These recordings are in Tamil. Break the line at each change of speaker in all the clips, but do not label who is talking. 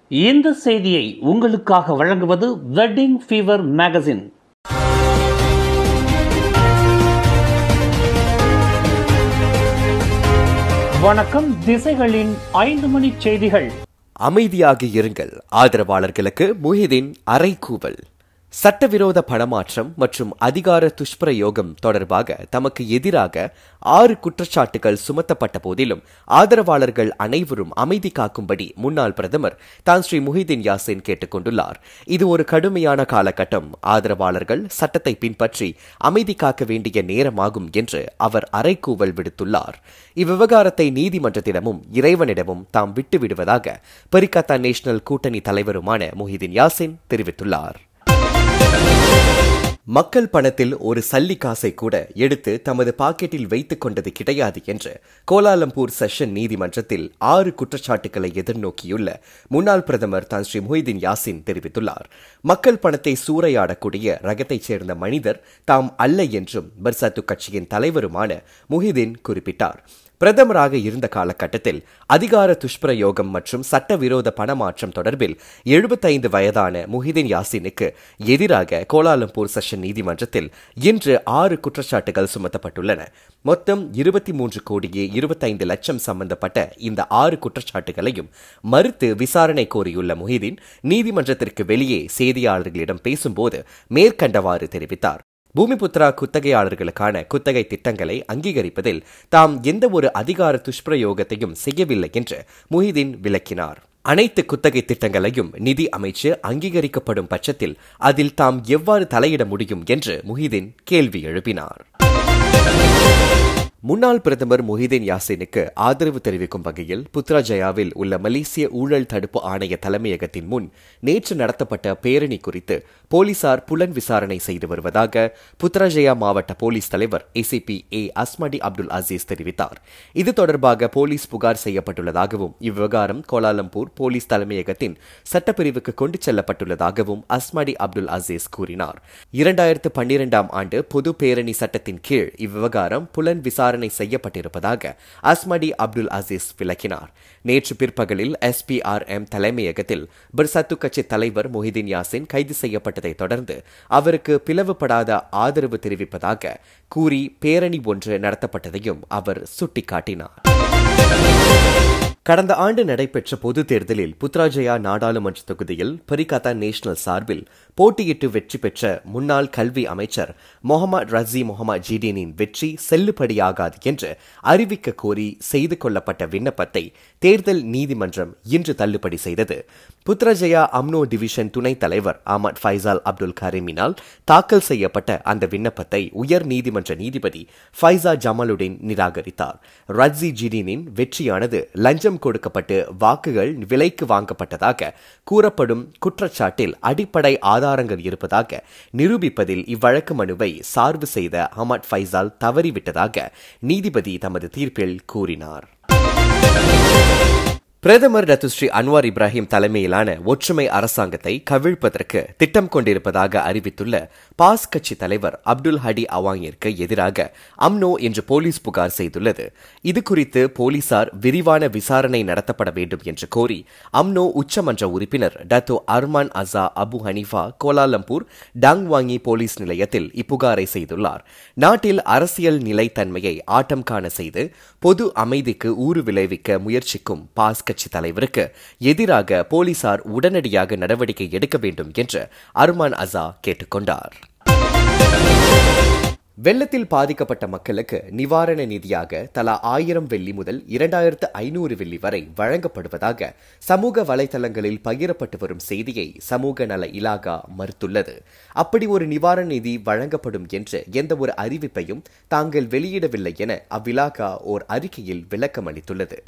இந்த செய்தியை உங்களுக்காக வழங்குவது வெட்டிங் ஃபீவர் மேகசின் வணக்கம் திசைகளின் ஐந்து மணி செய்திகள்
அமைதியாக இருங்கள் ஆதரவாளர்களுக்கு முஹிதின் அறைகூவல் சட்டவிரோத பணமாற்றம் மற்றும் அதிகார துஷ்பிரயோகம் தொடர்பாக தமக்கு எதிராக ஆறு குற்றச்சாட்டுகள் சுமத்தப்பட்ட போதிலும் ஆதரவாளர்கள் அனைவரும் அமைதி காக்கும்படி முன்னாள் பிரதமர் தான் ஸ்ரீ முஹிதீன் யாசின் கேட்டுக் கொண்டுள்ளார் இது ஒரு கடுமையான காலகட்டம் ஆதரவாளர்கள் சட்டத்தை பின்பற்றி அமைதி காக்க வேண்டிய நேரமாகும் என்று அவர் அறைகூவல் விடுத்துள்ளார் இவ்விவகாரத்தை நீதிமன்றத்திடமும் இறைவனிடமும் தாம் விட்டுவிடுவதாக பரிகத்தா நேஷனல் கூட்டணி தலைவருமான முஹிதீன் யாசின் தெரிவித்துள்ளார் மக்கள் பணத்தில் ஒரு சல்லி காசை கூட எடுத்து தமது பாக்கெட்டில் வைத்துக் கொண்டது கிடையாது என்று கோலாலம்பூர் செஷன் நீதிமன்றத்தில் ஆறு குற்றச்சாட்டுகளை எதிர்நோக்கியுள்ள முன்னாள் பிரதமர் தான் ஸ்ரீ முஹிதீன் யாசின் தெரிவித்துள்ளார் மக்கள் பணத்தை சூறையாடக்கூடிய ரகத்தைச் சேர்ந்த மனிதர் தாம் அல்ல என்றும் பர்சாத்து கட்சியின் தலைவருமான முஹிதீன் குறிப்பிட்டார் பிரதமராக இருந்த காலகட்டத்தில் அதிகார துஷ்பிரயோகம் மற்றும் சட்டவிரோத பணமாற்றம் தொடர்பில் எழுபத்தைந்து வயதான முஹிதீன் யாசினுக்கு எதிராக கோலாலம்பூர் செஷன் நீதிமன்றத்தில் இன்று ஆறு குற்றச்சாட்டுகள் சுமத்தப்பட்டுள்ளன மொத்தம் இருபத்தி மூன்று கோடியே இருபத்தைந்து லட்சம் சம்பந்தப்பட்ட இந்த ஆறு குற்றச்சாட்டுகளையும் மறுத்து விசாரணை கோரியுள்ள முஹிதீன் நீதிமன்றத்திற்கு வெளியே செய்தியாளர்களிடம் பேசும்போது மேற்கண்டவாறு தெரிவித்தார் பூமிபுத்ரா குத்தகையாளர்களுக்கான குத்தகை திட்டங்களை அங்கீகரிப்பதில் தாம் எந்த ஒரு அதிகார துஷ்பிரயோகத்தையும் செய்யவில்லை என்று முஹிதீன் விளக்கினார் அனைத்து குத்தகை திட்டங்களையும் நிதி அமைச்சு அங்கீகரிக்கப்படும் பட்சத்தில் அதில் தாம் எவ்வாறு தலையிட முடியும் என்று முஹிதீன் கேள்வி எழுப்பினார் முன்னாள் பிரதமர் முஹிதீன் யாசினுக்கு ஆதரவு தெரிவிக்கும் வகையில் புத்ராஜயாவில் உள்ள மலேசிய ஊழல் தடுப்பு ஆணைய தலைமையகத்தின் முன் நேற்று நடத்தப்பட்ட பேரணி குறித்து போலீசார் புலன் விசாரணை செய்து வருவதாக புத்ராஜயா மாவட்ட போலீஸ் தலைவர் ACP A Asmadi Abdul Aziz தெரிவித்தார் இது தொடர்பாக போலீஸ் புகார் செய்யப்பட்டுள்ளதாகவும் இவ்விவகாரம் கோலாலம்பூர் போலீஸ் தலைமையகத்தின் சட்டப்பிரிவுக்கு கொண்டு செல்லப்பட்டுள்ளதாகவும் அஸ்மடி அப்துல் அசீஸ் கூறினார் இரண்டாயிரத்து பன்னிரெண்டாம் ஆண்டு பொது பேரணி சட்டத்தின் கீழ் இவ்விவகாரம் புலன் விசாரணை செய்யப்பட்டிருப்பதாக அஸ்மடி அப்துல் அசீஸ் விளக்கினார் நேற்று பிற்பகலில் எஸ்பிஆர்எம் தலைமையகத்தில் பிர்சத்து கட்சி தலைவர் மொஹிதீன் யாசின் கைது செய்யப்பட்டதை தொடர்ந்து அவருக்கு பிளவுபடாத ஆதரவு தெரிவிப்பதாக கூறி பேரணி ஒன்று நடத்தப்பட்டதையும் அவர் சுட்டிக்காட்டினார் கடந்த ஆண்டு நடைபெற்ற பொதுத் தேர்தலில் புத்ராஜயா நாடாளுமன்ற தொகுதியில் பரிகாத்தா நேஷனல் சார்பில் போட்டியிட்டு வெற்றி பெற்ற முன்னாள் கல்வி அமைச்சர் முகமது ரசி முகமது ஜிடினின் வெற்றி செல்லுபடியாகாது என்று அறிவிக்க கோரி செய்து கொள்ளப்பட்ட விண்ணப்பத்தை தேர்தல் நீதிமன்றம் இன்று தள்ளுபடி செய்தது புத்ராஜயா அம்னோ டிவிஷன் துணைத் தலைவர் அஹமத் ஃபைசால் அப்துல் கரீமினால் தாக்கல் செய்யப்பட்ட அந்த விண்ணப்பத்தை உயர் நீதிமன்ற நீதிபதி ஃபைசா ஜமாலுடன் நிராகரித்தார் ரட்ஸி ஜிடினின் வெற்றியானது லஞ்சம் கொடுக்கப்பட்டு வாக்குகள் விலைக்கு வாங்கப்பட்டதாக கூறப்படும் குற்றச்சாட்டில் அடிப்படை ஆதாரங்கள் இருப்பதாக நிரூபிப்பதில் இவ்வழக்கு மனுவை சார்பு செய்த அஹமத் ஃபைசால் தவறிவிட்டதாக நீதிபதி தமது தீர்ப்பில் கூறினார் பிரதமர் ரத்துஸ்ரீ அன்வார் இப்ராஹிம் தலைமையிலான ஒற்றுமை அரசாங்கத்தை கவிழ்ப்பதற்கு திட்டம் கொண்டிருப்பதாக அறிவித்துள்ள பாஸ் கட்சி தலைவர் அப்துல் ஹடி அவாங்கிற்கு எதிராக அம்னோ என்று போலீஸ் புகார் செய்துள்ளது இதுகுறித்து போலீசார் விரிவான விசாரணை நடத்தப்பட வேண்டும் என்று கோரி அம்னோ உச்சமன்ற உறுப்பினர் Dato Arman Azha Abu Hanifah Kuala Lumpur Dang Wangi police நிலையத்தில் இப்புகாரை செய்துள்ளார் நாட்டில் அரசியல் நிலைத்தன்மையை ஆட்டம் காண செய்து பொது அமைதிக்கு ஊறு விளைவிக்க முயற்சிக்கும் பாஸ் கட்சி தலைவருக்கு எதிராக போலீசார் உடனடியாக நடவடிக்கை எடுக்க வேண்டும் என்று அர்மான் அசா கேட்டுக்கொண்டார் வெள்ளத்தில் பாதிக்கப்பட்ட மக்களுக்கு நிவாரண நிதியாக தலா ஆயிரம் வெள்ளி முதல் இரண்டாயிரத்து ஐநூறு வெள்ளி வரை வழங்கப்படுவதாக சமூக வலைதளங்களில் பகிரப்பட்டு வரும் செய்தியை சமூக நல இலாகா மறுத்துள்ளது அப்படி ஒரு நிவாரண நிதி வழங்கப்படும் என்று எந்த ஒரு அறிவிப்பையும் தாங்கள் வெளியிடவில்லை என அவ்விலாகா ஓர் அறிக்கையில் விளக்கம் அளித்துள்ளது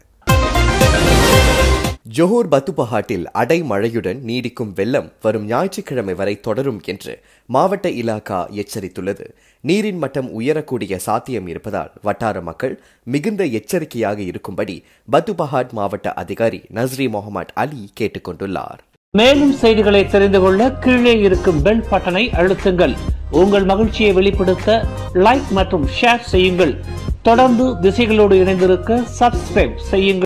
ஜோஹர் பத்துபஹாட்டில் அடைமழையுடன் நீடிக்கும் வெள்ளம் வரும் ஞாயிற்றுக்கிழமை வரை தொடரும் என்று மாவட்ட இலாகா எச்சரித்துள்ளது நீரின் மட்டம் உயரக்கூடிய சாத்தியம் இருப்பதால் வட்டார மக்கள் மிகுந்த எச்சரிக்கையாக இருக்கும்படி பத்துபஹாட் மாவட்ட அதிகாரி நஸ்ரி முகமது அலி கேட்டுக்கொண்டுள்ளார்
மேலும் செய்திகளை தெரிந்து கொள்ள கீழே இருக்கும் பெல் பட்டனை அழுத்துங்கள் உங்கள் மகிழ்ச்சியை வெளிப்படுத்த லைக் மற்றும் ஷேர் செய்யுங்கள் தொடர்ந்து திசைகளோடு இணைந்திருக்க சப்ஸ்கிரைப் செய்யுங்கள்